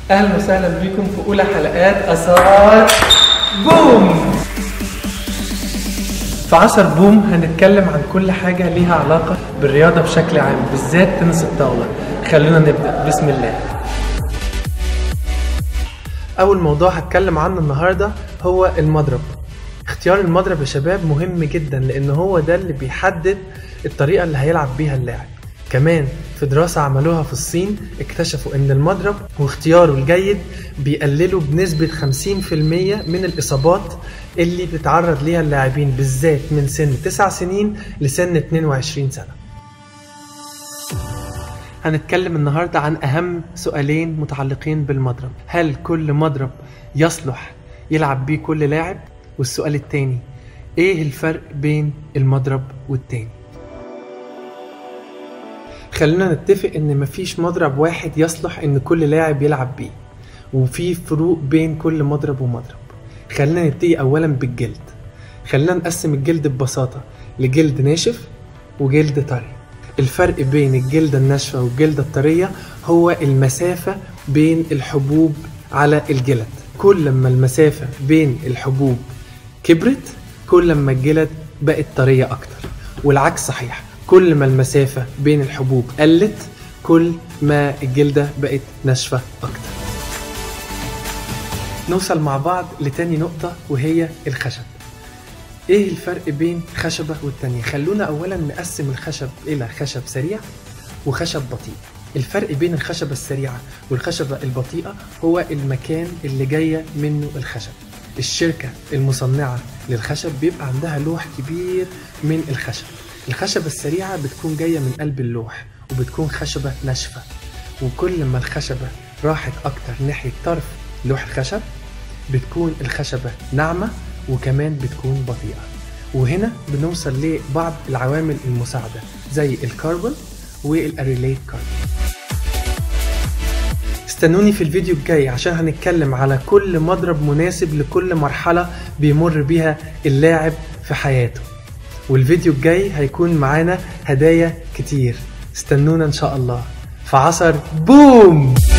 اهلا وسهلا بكم في اولى حلقات اثار بوم في عصر بوم هنتكلم عن كل حاجة ليها علاقة بالرياضة بشكل عام بالذات تنس الطاولة خلونا نبدأ بسم الله أول موضوع هتكلم عنه النهاردة هو المضرب اختيار المضرب يا شباب مهم جدا لأن هو ده اللي بيحدد الطريقة اللي هيلعب بيها اللاعب كمان في دراسة عملوها في الصين اكتشفوا ان المضرب واختياره الجيد بيقللوا بنسبة 50% من الإصابات اللي بتتعرض ليها اللاعبين بالذات من سن 9 سنين لسن 22 سنة هنتكلم النهاردة عن أهم سؤالين متعلقين بالمضرب هل كل مضرب يصلح يلعب بيه كل لاعب والسؤال التاني ايه الفرق بين المضرب والتاني خلينا نتفق ان مفيش مضرب واحد يصلح ان كل لاعب يلعب بيه وفي فروق بين كل مضرب ومضرب خلينا نبتدي اولا بالجلد خلينا نقسم الجلد ببساطة لجلد ناشف وجلد طري الفرق بين الجلدة الناشفة والجلدة الطرية هو المسافة بين الحبوب على الجلد كل ما المسافة بين الحبوب كبرت كل ما الجلد بقت طرية أكتر والعكس صحيح كل ما المسافة بين الحبوب قلت كل ما الجلدة بقت ناشفة أكتر نوصل مع بعض لتاني نقطة وهي الخشب ايه الفرق بين خشبة والتانية خلونا اولا نقسم الخشب الى خشب سريع وخشب بطيء الفرق بين الخشبة السريعة والخشبة البطيئة هو المكان اللي جاية منه الخشب الشركة المصنعة للخشب بيبقى عندها لوح كبير من الخشب الخشبة السريعة بتكون جاية من قلب اللوح وبتكون خشبة ناشفة وكل ما الخشبة راحت أكتر ناحية طرف لوح الخشب بتكون الخشبة ناعمة وكمان بتكون بطيئة وهنا بنوصل لبعض العوامل المساعدة زي الكربون والاريليت كاربون استنوني في الفيديو الجاي عشان هنتكلم على كل مضرب مناسب لكل مرحلة بيمر بيها اللاعب في حياته والفيديو الجاي هيكون معانا هدايا كتير استنونا ان شاء الله في عصر بوم